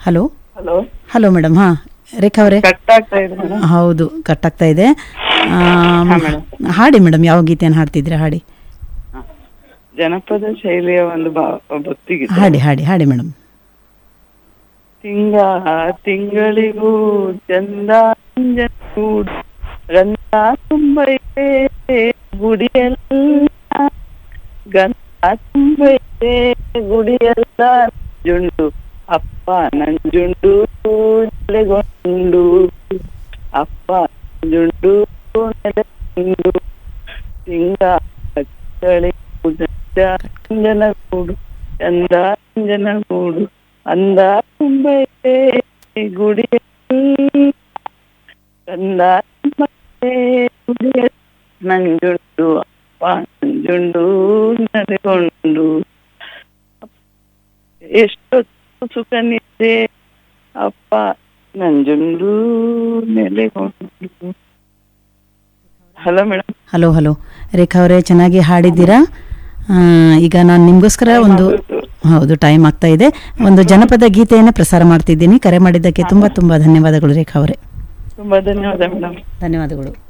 Hello hello hello madam ಹಾಂ ರೇಖಾ ಅವರೇ cut ಆಗ್ತಾ ಇದೆ ಮೇಡಮ್ ಹೌದು ಕಟ್ ಆಗ್ತಾ ಇದೆ ಆಮ್, ಹಾ, ಮೇಡಮ್. ಹಾಡಿ ಮೇಡಮ್ ಯಾವ ಗೀತೆಯನ್ನು ಹಾಡ್ತಿದ್ರೆ ಹಾಡಿ ಜನಪದ ಶೈಲಿಯ ಒಂದು ಬಾ- ಭಕ್ತಿಗೀತೆ ಹಾಡಿ ಹಾಡಿ ಹಾಡಿ ಮೇಡಮ್ ತಿಂಗ ತಿಂಗಳಿಗೂ ಚಂದ ಕೂಡು ಗಂಧ ತುಂಬೈತೆ ಗುಡಿಯಲ್ಲ ಗಂಧ ತುಂಬೈತೆ ಗುಡಿಯಲ್ಲ ಜುಂಡು ಅಪ್ಪ ನಂಜುಂಡು ನೆಲೆಗೊಂಡು ಅಪ್ಪ ನಂಜುಂಡು ನೆಲೆಗೊಂಡು ತಿಂಗ ತಿಂಗಳಿಗೂ ಚಂದನ ಕೂಡು ಚಂದ ಅಂಜನ ಕೂಡು ಅಂದ ತುಂಬೈತೆ ಗುಡಿಯಲ್ಲಿ ಕಂದ ತುಂಬೈತೆ ಗುಡಿಯಲ್ಲಿ ನಂಜುಂಡು ಅಪ್ಪ ನಂಜುಂಡು ನಡೆಕೊಂಡು ಎಷ್ಟೊತ್ತು ಸುಖ ನಿದ್ದೆ ಅಪ್ಪ ನಂಜುಂಡು ನೆಲೆಗೊಂಡು hello madam hello hello Rekha ಅವರೇ ಚೆನ್ನಾಗಿ ಹಾಡಿದ್ದೀರಾ ಆ, ಈಗ ನಾನು ನಿಮಗೋಸ್ಕರ ಒಂದು ಹೌದು ಟೈಮ್ ಆಗ್ತಾ ಇದೆ ಒಂದು ಜನಪದ ಗೀತೆಯನ್ನು ಪ್ರಸಾರ ಮಾಡ್ತಿದ್ದೀನಿ ಕರೆ ಮಾಡಿದ್ದಕ್ಕೆ ತುಂಬ ತುಂಬ ಧನ್ಯವಾದಗಳು ರೇಖಾ ಅವರೇ ತುಂಬಾ ಧನ್ಯವಾದ ಮೇಡಮ್ ಧನ್ಯವಾದಗಳು